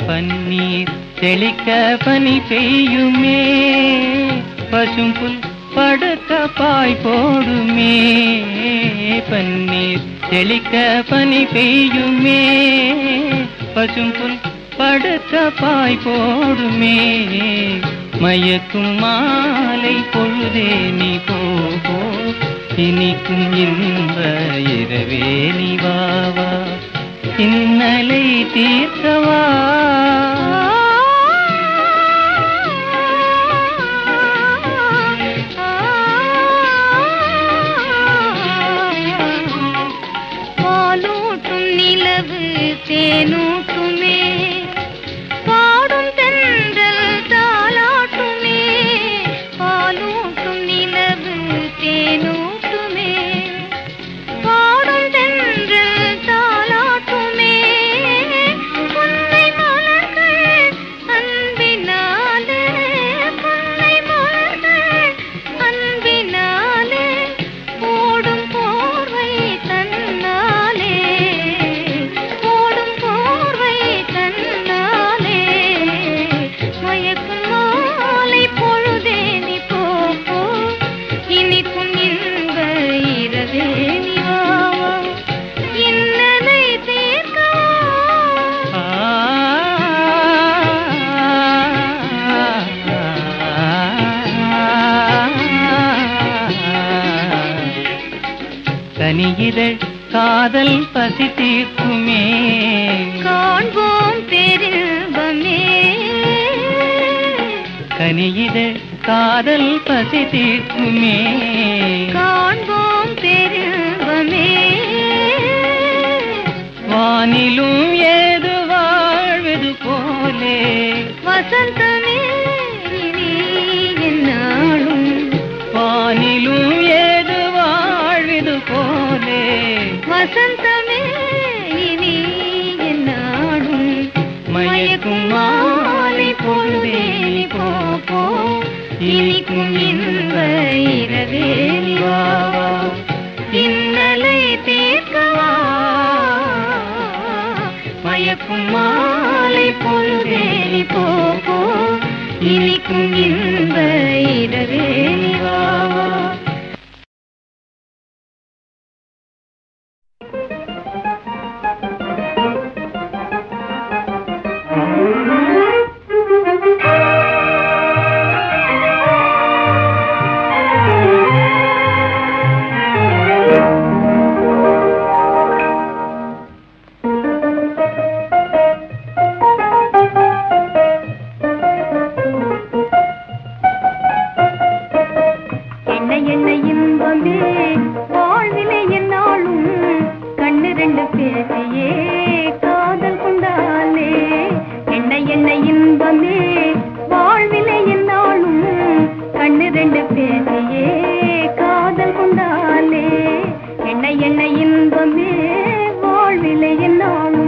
பன்னீர் தெளிக்க பனி பெய்யுமே பசும்புல் படுக்க பாய் போடுமே பன்னீர் தெளிக்க பனி பெய்யுமே பசும்புல் படுக்க பாய் போடுமே மயக்கும் மாலை பொழுதே நீ போ போ. இனிக்கும் இன்ப இரவே நீ வா வா இன்னலை தீர்க்கவா பாலூட்டும் நிலவு தேனூட்டுமே பாடும் தென்றல் தாலாட்டுமே பாலூட்டும் நிலவு தேனூட்டுமே பாடும் தென்றல் தாலாட்டுமே பொன்னை மலர்கள் அன்பினாலே பொன்னை மலர்கள் அன்பினாலே ஓடும் போர்வை தன்னாலே ஓடும் போர்வை தன்னாலே மயக்கும் மாலை பொழுதே நீ போ போ. இனிக்கும் இன்ப இரவே நீ வா வா. இன்னலை தீர்க்கவா கனியிதழ் காதல் பசி தீர்க்குமே காண்போம் பெரும்பமே கனியிதழ் காதல் பசி தீர்க்குமே காண்போம் பெரும்பமே வானிலும் ஏது வாழ்வது போலே வசந்தமே நீ என்னாலும் வானிலும் ஏது வாழ்வது போலே வசந்தமே நீ என்னாலும் மயக்கும் மாலை பொழுதே நீ போ போ இனிக்கும் இன்ப இரவே நீ வா வா இன்னலை தீர்க்கவா மயக்கும் மாலை பொழுதே நீ போ போ இனிக்கும் இன்ப இரவே நீ வா வா என்ன என்ன இன்பமே வாழ்விலே என்னாலும் கண்ணு ரெண்டு பேசியே காதல் கொண்டாலே என்ன என்ன இன்பமே வாழ்விலே என்னாலும் கண்ணு ரெண்டு பேசியே காதல் கொண்டாலே என்ன என்ன இன்பமே வாழ்விலே என்னாலும்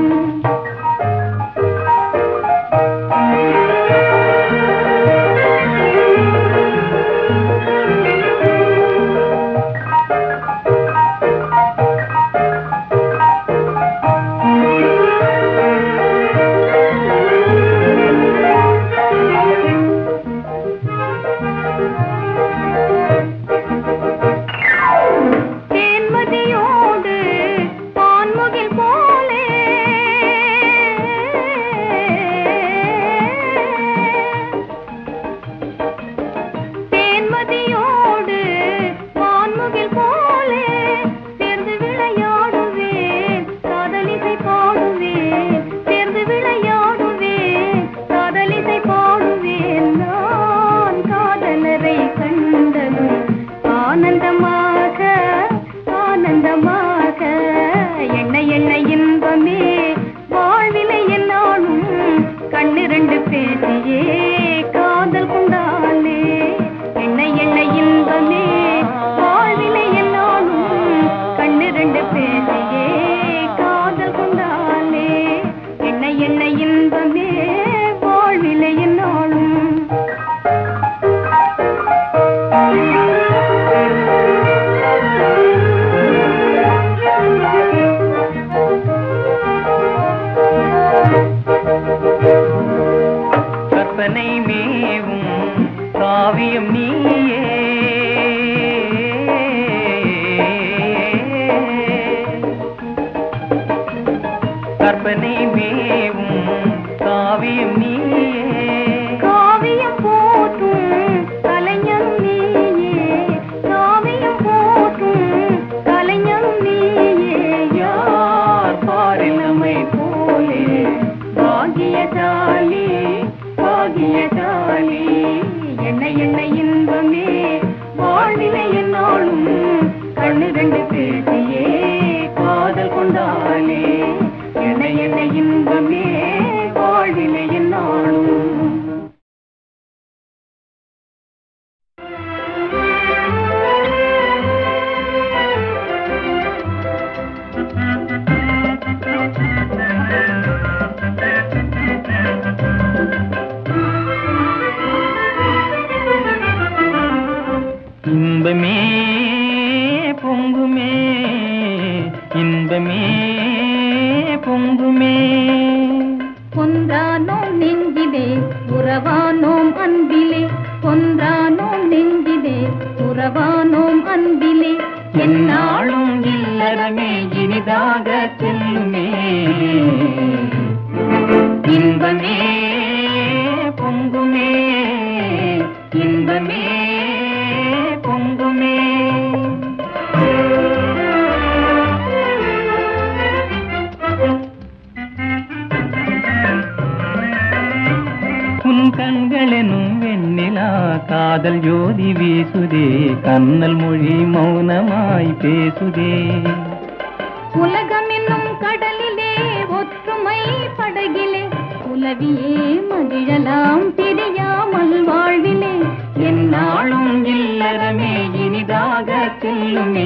தேன்மதியோடு பான்முகில் போலே தேன்மதியோடு பான்முகில் போலே சேர்ந்து விளையாடுவேன் காதலிசை பாடுவேன் சேர்ந்து விளையாடுவேன் காதலிசை பாடுவேன் நான் காதலரை கண்டதும் ஆனந்தமாக ஆனந்தமாக என்ன என்ன இன்பமே வாழ்விலை என்னாலும் கண்ணிரண்டு பேசியே காதல் கொண்டாலே என்ன என்ன இன்பமே வாழ்விலை என்னாலும் கண்ணிரண்டு பேசியே காதல் கொண்டாலே என்ன என்ன இன்பமே வாழ்விலை என்னாலும் மேவும் காவியம் நீயே காவியம் போற்றும் கலைஞன் நீயே காவியம் போற்றும் கலைஞன் நீயே யார் பாரில் நம்மை போலே பாகியசாலி பாகியசாலி என்ன என்ன இன்பமே வாழ்வினை என்னாலும் கண்ணு ரெண்டு பேசியே காதல் கொண்டாலே என்ன என்ன இன்பமே வாழ்வினை என்னாலும் இன்பமே பொங்குமே இன்பமே பொங்குமே கொன்றானோம் நெஞ்சிலே உறவானோம் அன்பிலே கொன்றானோம் நெஞ்சிலே உறவானோம் அன்பிலே என்னாலும் இல்லறமே இனிதாக செல்லுமே இன்பமே பொங்குமே இன்பமே பொங்குமே உன் கண்களெனும் வெண்ணிலா காதல் ஜோதி வீசுதே கண்ணல் மொழி மௌனமாய் பேசுதே உலகம் என்னும் கடலிலே ஒற்றுமை படகிலே உலவியே மகிழலாம் தெரியாமல் வாழ்விலே என்னாலும் இல்லறமே இனிதாக செல்லுமே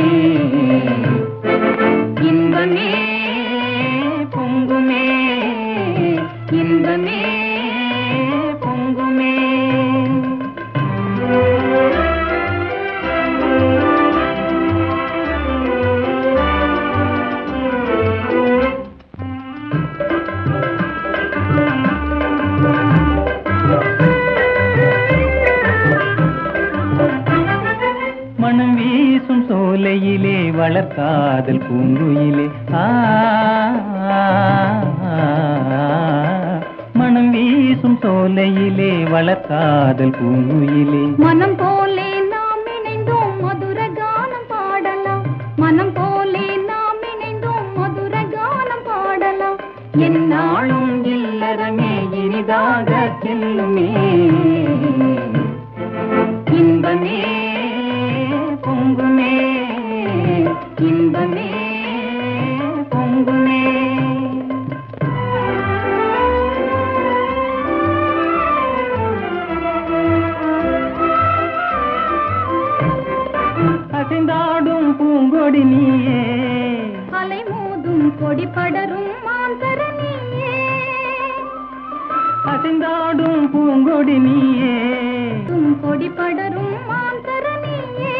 இன்பமே பொங்குமே இன்பமே பொங்குமே மனம் வீசும் சோலையிலே வளர்க்காதல் பூங்குயிலே ஆ மனம் வீசும் சோலையிலே வளர்க்காதல் பூங்குயிலே மனம் போலே நாம் இணைந்தோம் மதுர கானம் பாடலாம் மனம் போலே நாம் இணைந்தோம் மதுர கானம் பாடலாம் என்னாலும் இல்லறமே இனிதாக செல்லுமே இன்பமே பொங்குமே இன்பமே பொங்குமே அசைந்தாடும் பூங்கொடி நீயே அலை மோதும் கொடி படரும் மாந்தரணியே அசைந்தாடும் பூங்கொடி நீயே தும் கொடி படரும் மாந்தரணியே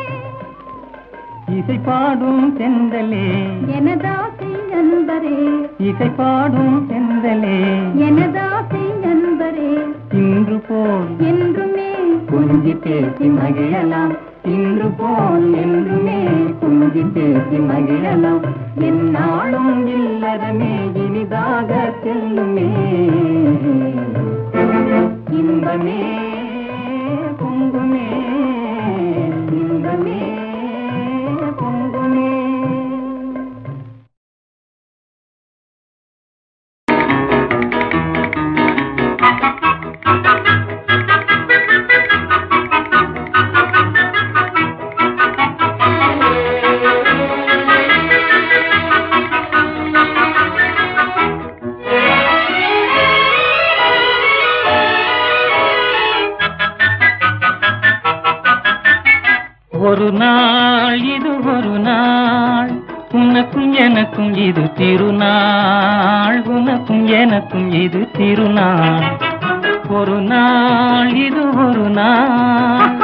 இசை பாடும் செந்தலே எனதாசை நண்பரே இசை பாடும் செந்தலே எனதாசை நண்பரே இன்று போல் என்றுமே கொஞ்சி பேசி மகிழலாம் இன்று போல் என்றுமே கொஞ்சி பேசி மகிழலாம் என்னாலும் இல்லறமே இனிதாக செல்லுமே இன்பமே பொங்குமே இன்பமே பொங்குமே ஒரு நாள் இது ஒரு நாள் உனக்கும் எனக்கும் இது திருநாள் உனக்கும் எனக்கும் இது திருநாள் ஒரு நாள் இது ஒரு நாள்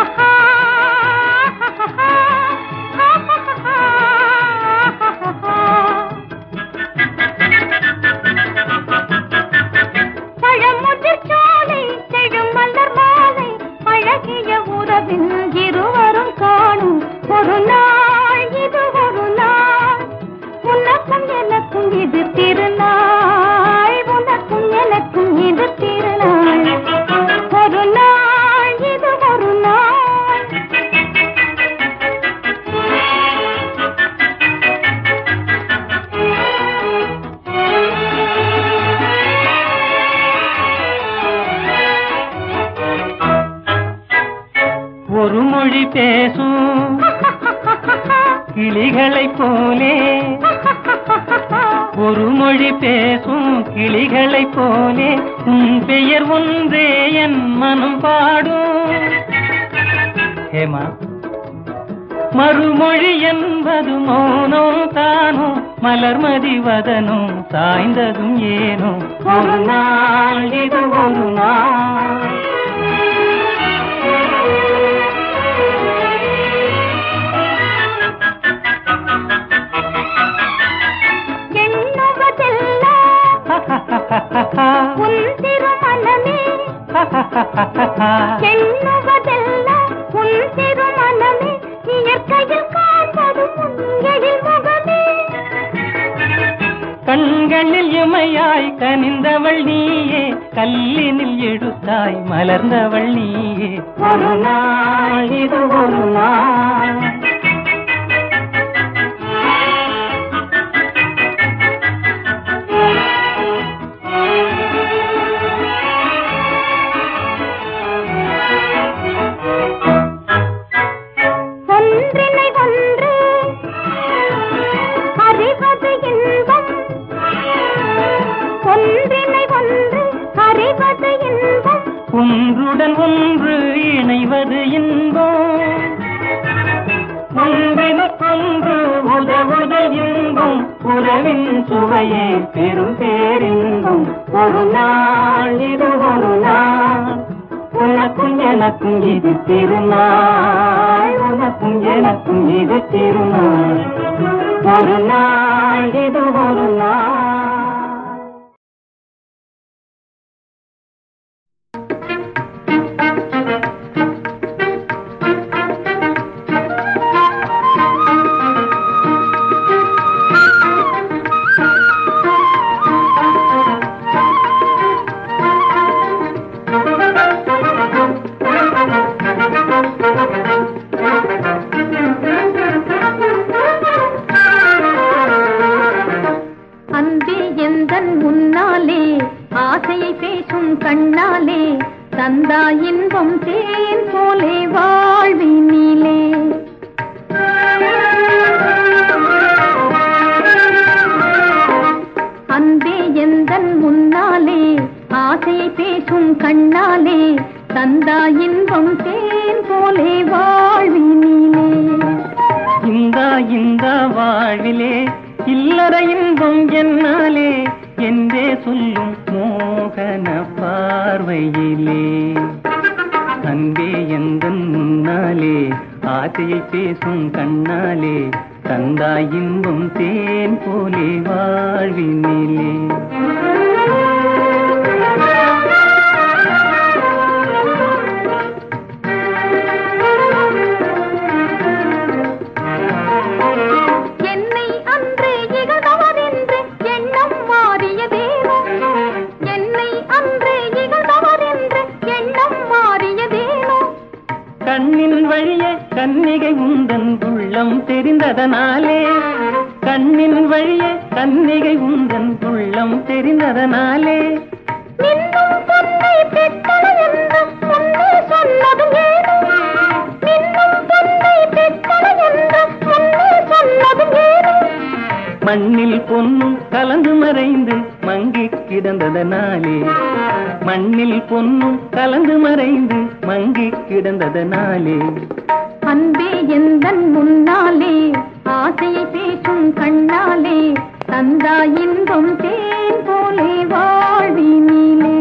பழமுதிர் சோலை செழும் மலர் மாலை அழகிய உறவின் இருவரும் காணும் ஒரு நாள் இது ஒரு நாள் உனக்கும் எனக்கும் இது திருநாள் மொழி பேசும் கிளிகளைப் போலே ஒரு மொழி பேசும் கிளிகளைப் போலே உன் பெயர் ஒன்றே என் மனம் பாடும் ஹேமா மறுமொழி என்பது மௌனம் தானோ மலர்மதி வதனும் சாய்ந்ததும் ஏனோ ஒரு நாள் இது ஒரு நாள் எண்ணுவதெல்லாம் உன் திருமணமே எண்ணுவதெல்லாம் உன் திருமணமே இயற்கையில் காண்பது உங்களில் முகமே கண்களில் இமையாய் கனிந்தவள் நீயே கல்லினில் எடுத்தாய் மலர்ந்தவள் நீயே ஒரு நாள் இது ஒரு நாள் ஒன்றினை ஒன்று அறிவது இன்பம் ஒன்றினை ஒன்று அறிவது இன்பம் ஒன்றுடன் ஒன்று இணைவது இன்பம் ஒன்றினுக்கொன்று உதவுதல் இன்பம் உறவின் சுவையே பெரும் பேரின்பம் ஒரு நாள் இது ஒரு நாள் உனக்கும் எனக்கும் இது திருநாள் உனக்கும் எனக்கும் இது திருநாள் ஒரு நாள் இது ஒரு நாள் அன்பே எந்தன் முன்னாலே ஆசையை பேசும் கண்ணாலே தந்தா இன்பம் தேன் போலே வாழ்வினிலே அன்பே எந்தன் முன்னாலே ஆசையை பேசும் கண்ணாலே தந்தா இன்பம் தேன் போலே வாழ்வினிலே இந்த இந்த வாழ்விலே இல்லற இன்பம் என்னாலே என்றே சொல்லும் மோகன பார்வையிலே அன்பே எந்தன் முன்னாலே ஆசையை பேசும் கண்ணாலே தந்தாய் இன்பம் தேன் போலே வாழ்வினிலே என்னை அன்று இகழ்ந்தவர் என்று எண்ணம் மாறியதேனோ என்னை அன்று இகழ்ந்தவர் என்று எண்ணம் மாறியதேனோ கண்ணின் வழியே கன்னிகை உந்தன் உள்ளம் தெரிந்ததனாலே கண்ணின் வழியே கன்னிகை உந்தன் உள்ளம் தெரிந்ததனாலே நின்னும் பொன்னை பெற்றன என்று முன்னே சொன்னதும் ஏனோ நின்னும் பொன்னை பெற்றன என்று முன்னே சொன்னதும் ஏனோ மண்ணில் பொன்னும் கலந்து மறைந்து மங்கி கிடந்ததனாலே மண்ணில் பொன்னும் கலந்து மறைந்து மங்கி கிடந்ததனாலே அன்பே எந்தன் முன்னாலே ஆசையை பேசும் கண்ணாலே தந்தா இன்பம் தேன் போலே வாழ்வினிலே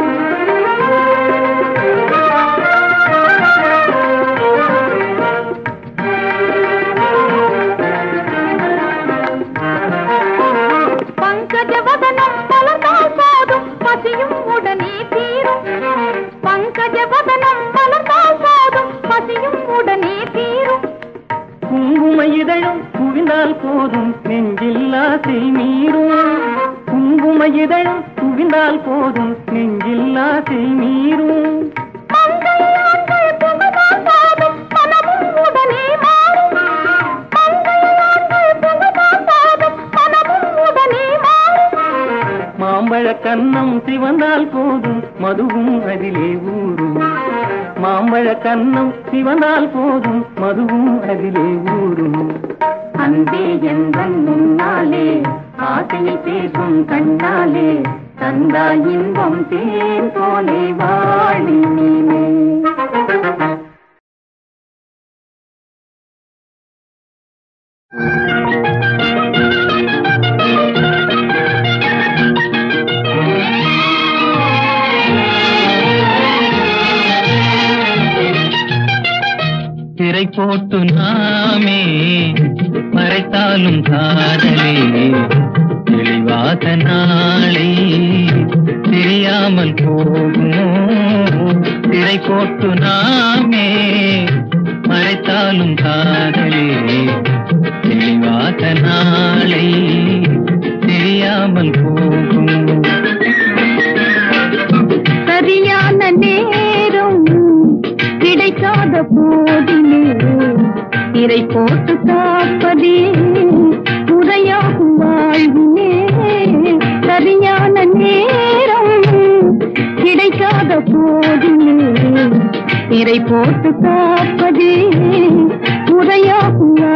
பங்கஜவதனம் மலர்ந்தால் போதும் பசியும் உடனே தீரும் பங்கஜவதனம் மலர்ந்தால் போதும் பசியும் உடனே தீரும் குங்கும இதழும் குவிந்தால் போதும் நெஞ்சில் ஆசை மீறும் குங்கும இதழும் குவிந்தால் போதும் நெஞ்சில் ஆசை மீறும் மங்கையார்கள் புகழால் போதும் மனமும் உடனே மாறும் மங்கையார்கள் புகழால் போதும் மனமும் உடனே மாறும் மாம்பழ கன்னம் சிவந்தால் போதும் மதுவும் அதிலே ஊறும் மாம்பழ கன்னம் சிவந்தால் போதும் மதுவும் அதிலே ஊறும் அன்பே என்பன் முன்னாலே ஆசையை பேசும் கண்ணாலே தந்தாய் இன்பம் தேன் போலே வாழினே திரை போட்டு நாமே மறைத்தாலும் காதலே தெளிவாக நாளை தெரியாமல் போகுமோ திரை போட்டு நாமே மறைத்தாலும் காதலே தெளிவாக நாளை தெரியாமல் போகுமோ சரியான நேரம் கிடைக்காத போதிலே இறை போட்டு காப்பதே முறையாகும் வாழ்வினே சரியான நேரம் கிடைக்காத போதிலே இறை போட்டு காப்பதே முறையாகும்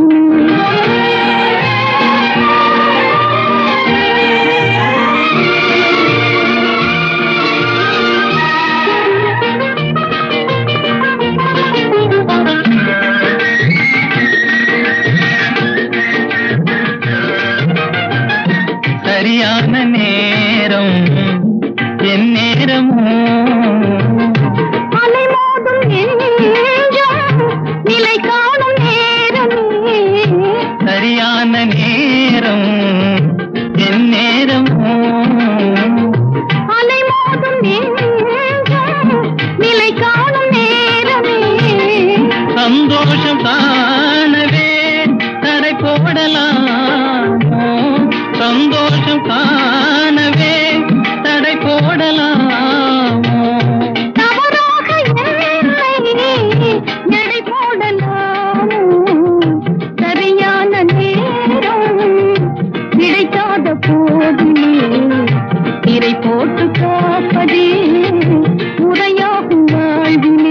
சரியான நேரம் என் நேரமோ அலைமோதும் நெஞ்சம் நிலை காணும் நேரமே சரியான நேரம் என் நேரமோ அலைமோதும் நெஞ்சம் நிலை காணும் நேரமே சந்தோஷம் காணவே தடை போடலாமோ சந்தோஷம் காணவே தடை போடலாமோ தவறாக என்னை எடை போடலாமோ சரியான நேரம் கிடைக்காத போதிலே இறை போட்டு காப்பதே முறையாகும் வாழ்விலே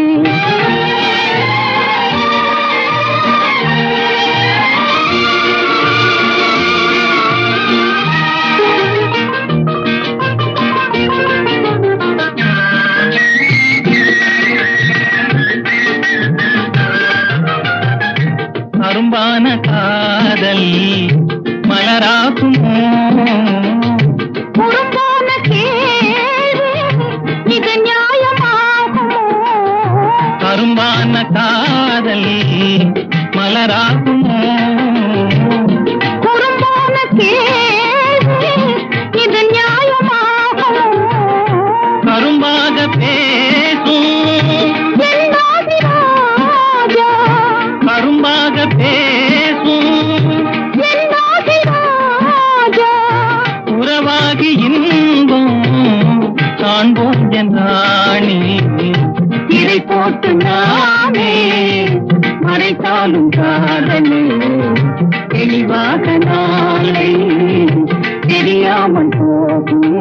அரும்பான காதல் மலராகுமோ குறும்பான கேள்வி இது நியாயமாகுமோ அரும்பான காதல் மலராகுமோ குறும்பான கேள்வி இது நியாயமாகுமோ கரும்பாக பேசும் என்னாதி ராஜா கரும்பாக பேசும் என்னாதி ராஜா உறவாகி இன்பம் காண்போம் என்றாணி இதை போட்டு நாமே மறைத்தாலும் காதலே தெளிவாக நாளை தெரியாமல் போகுமோ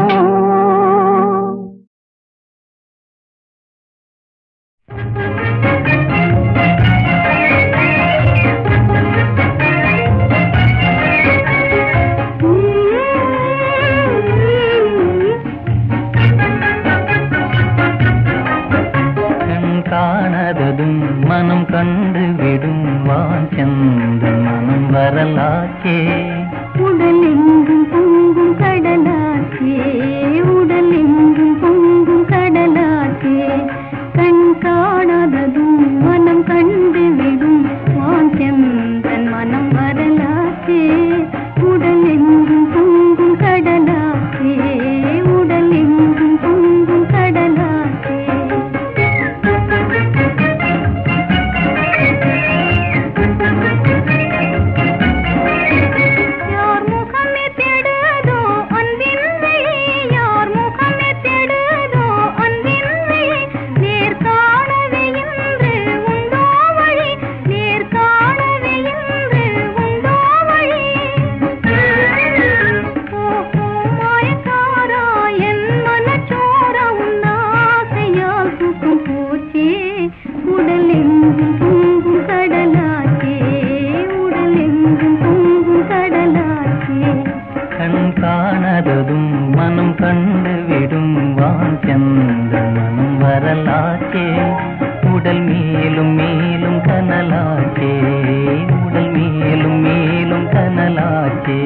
கண் காணாததும் மனம் கண்டு விடும் வாஞ்சந்த மனம் வரலாச்சே உடலெங்கும் பொங்கும் கடலாச்சே மனம் கண்டு விடும் வாஞ்சந்தன் மனம் வரலாச்சே உடல் மேலும் மேலும் கனலாச்சே உடல் மேலும் மேலும் கனலாச்சே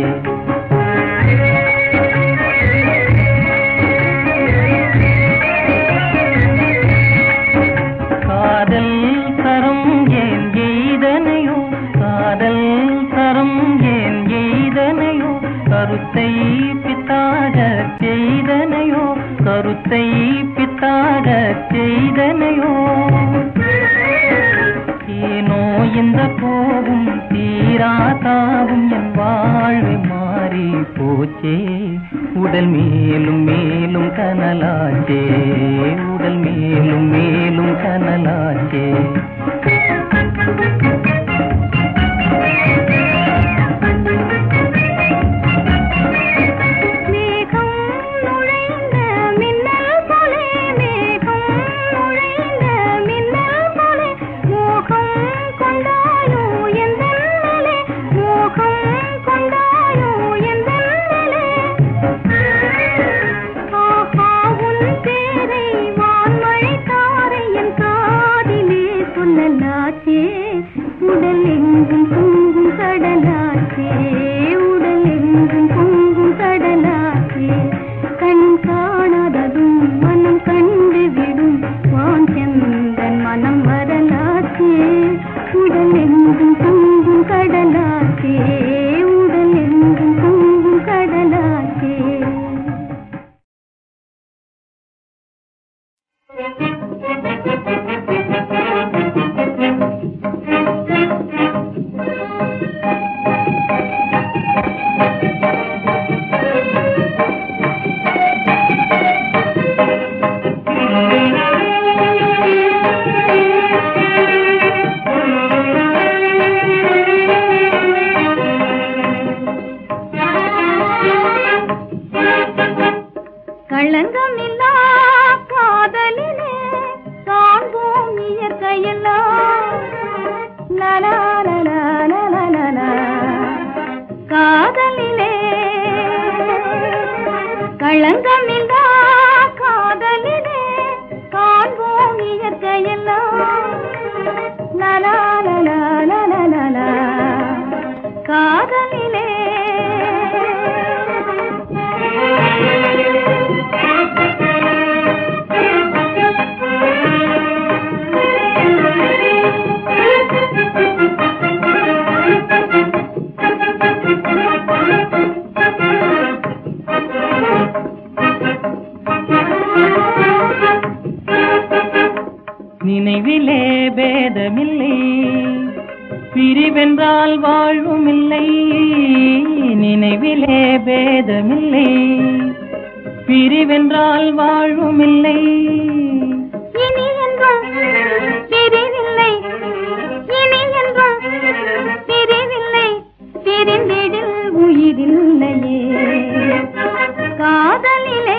காதல் தரம் ஏன் எய்தனையோ காதல் தரம் ஏன் எய்தனையோ கருத்தை பித்தாக செய்தனையோ கருத்தை பித்தாக செய்தனையோ ஏனோ இந்த போகும் தீராதாவும் என் வாழ்வு மாறி போச்சே உடல் மேலும் மேலும் கனலாச்சே உடல் மேலும் மேலும் கனலாச்சே மேகம் நுழைந்த மின்னல் போலே மேகம் நுழைந்த மின்னல் போலே மோகம் கொண்டாயோ எந்தன் மேலே மோகம் கொண்டாயோ எந்தன் மேலே ஆஹா உன் பேரை வான்மழை தாரை என் காதிலே சொல்லலாச்சே உடல் எங்கும் பொங்கும் கடலாச்சே உடல் எங்கும் பொங்கும் கடலாச்சே கண் காணாததும் மனம் கண்டு விடும் வான் செந்தன் மனம் வரலாச்சே உடல் எங்கும் பொங்கும் கடலாச்சே உடல் எங்கும் பொங்கும் கடலாச்சே களங்கமில்லா காதலிலே காண்போம் இயற்கையெல்லாம் லலா லலா லலா லலா. காதலிலே களங்கமில்லா காதலிலே காண்போம் இயற்கையெல்லாம் லலா லலா லலா லலா. காதலிலே நினைவிலே பேதமில்லை பிரிவென்றால் வாழ்வும் இல்லை நினைவிலே பேதமில்லை பிரிவென்றால் வாழ்வும் இல்லை இனி என்றும் பிரிவில்லை இனி என்றும் பிரிவில்லை பிரிந்திடில் உயிரில்லையே காதலிலே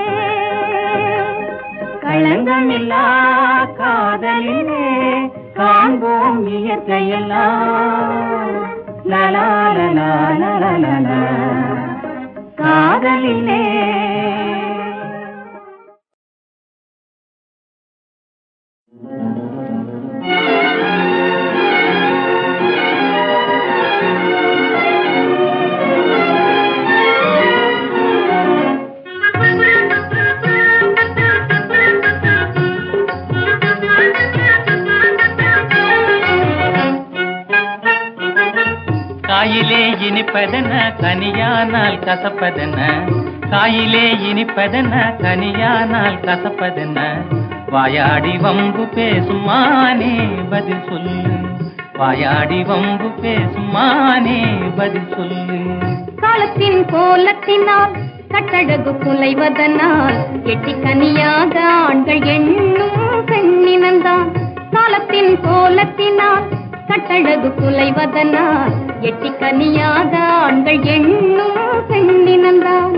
களங்கமில்லா காதலிலே காண்போம் இயற்கையெல்லாம் லலா லலா லலா லலா காதலிலே காயிலே இனிப்பதென கனியானால் கசப்பதென காயிலே இனிப்பதென கனியானால் கசப்பதென வாயாடி வம்பு பேசும் மானே பதில் சொல்லு வாயாடி வம்பு பேசும் மானே பதில் சொல்லு காலத்தின் கோலத்தினால் கட்டழகு குலைவதனால் எட்டி கனியாத ஆண்கள் எண்ணும் பெண்ணினந்தான் காலத்தின் கோலத்தினால் கட்டழகு குலைவதனால் எட்டி கனியாத ஆண்கள் எண்ணும் பெண்ணினந்தான்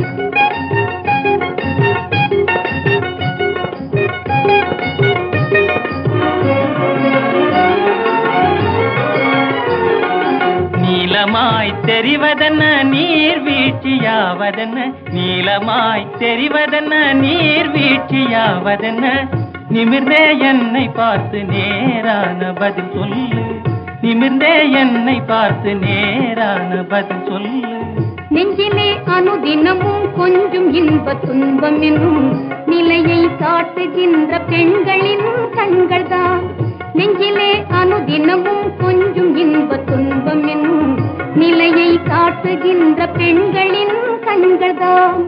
நீலமாய் தெரிவதென நீர் வீழ்ச்சி வீழ்ச்சியாவதென்ன நீலமாய் தெரிவதென்ன நீர் வீழ்ச்சியாவதென்ன நிமிர்ந்தே என்னை பார்த்து நேரான பதில் சொல்லு நிமிர்ந்தே என்னை பார்த்து நேரான பதில் சொல்லு நெஞ்சிலே அனுதினமும் கொஞ்சம் இன்ப துன்பம் என்னும் நிலையை காட்டுகின்ற பெண்களின் கண்கள்தான் நெஞ்சிலே அனுதினமும் கொஞ்சம் இன்ப துன்பம் என்னும் நிலையை காட்டுகின்ற பெண்களின் கண்கள்தான்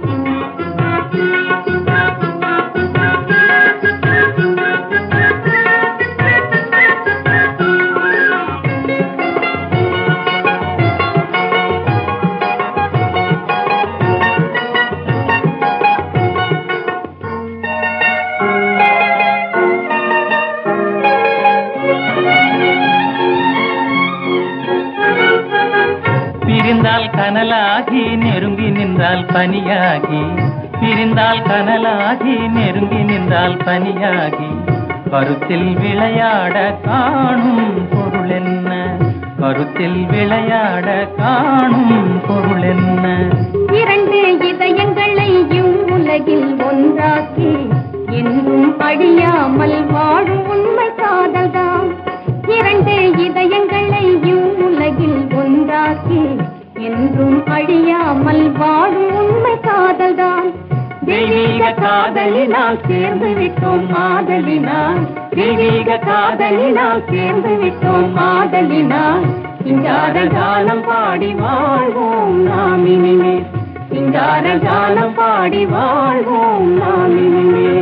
பிரிந்தால் கனலாகி நெருங்கி நின்றால் பனியாகி பிரிந்தால் கனலாகி நெருங்கி நின்றால் பனியாகி கருத்தில் விளையாட காணும் பொருள் என்ன கருத்தில் விளையாட காணும் பொருள் என்ன இரண்டு இதயங்களை இவ்வுலகில் ஒன்றாக்கி என்றும் அழியாமல் வாழும் உண்மை காதல்தான் இரண்டு இதயங்களை இவ்வுலகில் ஒன்றாக்கி என்றும் அழியாமல் வாழும் உண்மை காதல்தான் தெய்வீக காதலினால் சேர்ந்து விட்டோம் மாதலினால் தெய்வீக காதலினால் சேர்ந்து விட்டோம் மாதலினால் சிங்கார காலம் பாடி வாழ்வோம் நாம் இனிமே சிங்கார காலம் பாடி வாழ்வோம் நாம் இனிமே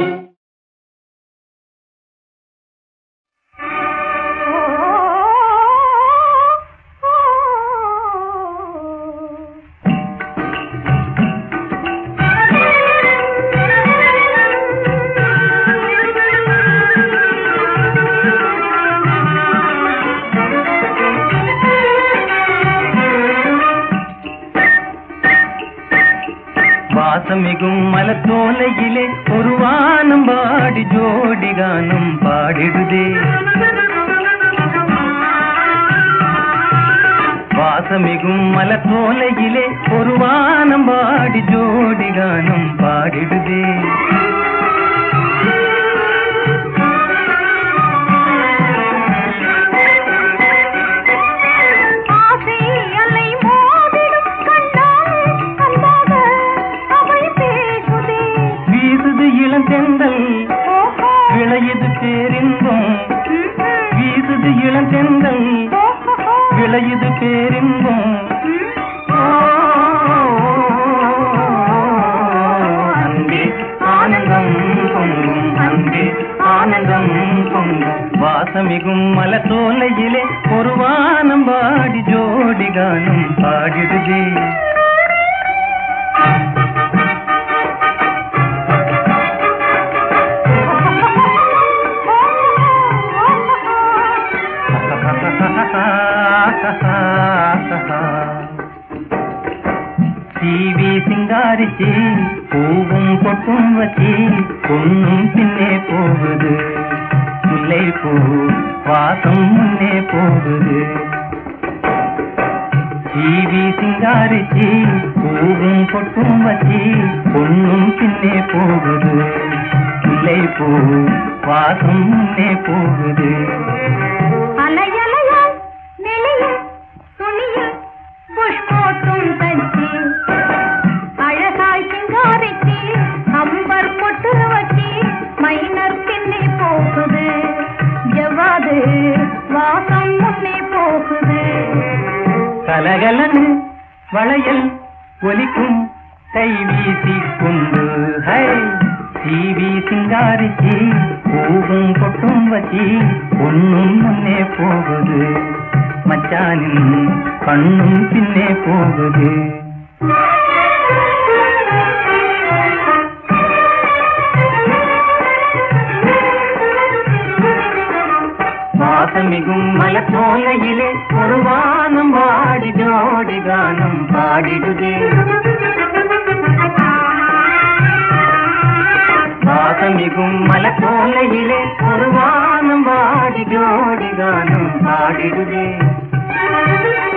வாசமிகும் மலத்தோலையிலே ஒரு வானம் பாடி ஜோடி கானம் பாடிடுதே வாசமிகும் மலத்தோலையிலே ஒரு வானம் பாடி ஜோடி கானம் பாடிடுதே ஆசை அலை மோதிடும் கண்ணால் அன்பாக அவை பேசுதே வீசுது இளந்தெந்தல் ஓஹோ விளையுது பேரின்பம் வீசுது இளந்தெந்தல் ஓஹோ விளையுது பேரின்பம் அன்பே ஆனந்தம் பொங்கும் அன்பே ஆனந்தம் பொங்கும் வாசமிகும் மலத்தோலையிலே ஒரு வானம் பாடி ஜோடி கானம் பாடிடுதே சீவி சிங்காரிச்சி பூவும் பொட்டும் வச்சி பொண்ணும் பின்னே போகுது முல்லை பூ வாசம் முன்னே போகுது சீவி சிங்காரிச்சி பூவும் பொட்டும் வச்சி பொண்ணும் பின்னே போகுது முல்லை பூ வாசம் முன்னே போகுது அலையலையாய் நெளியும் துணியில் புஷ்போட்டும் தச்சு அழகாய் சிங்காரிக்கு அம்பர் பொட்டு வச்சு மைனர் பின்னே போகுது ஜவாது வாசம் முன்னே போகுது கலகலன்னு வளையல் ஒலிக்கும் கை வீசி கொண்டு ஹை சீவி சிங்காரிச்சி பூவும் பொட்டும் வச்சி பொண்ணும் முன்னே போகுது மச்சானின் கண்ணும் பின்னே போகுது வாசமிகும் மலத்தோலையிலே ஒரு வானம் பாடி ஜோடி கானம் பாடிடுதே வாசமிகும் மலத்தோலையிலே ஒரு வானம் பாடி ஜோடி கானம் பாடிடுதே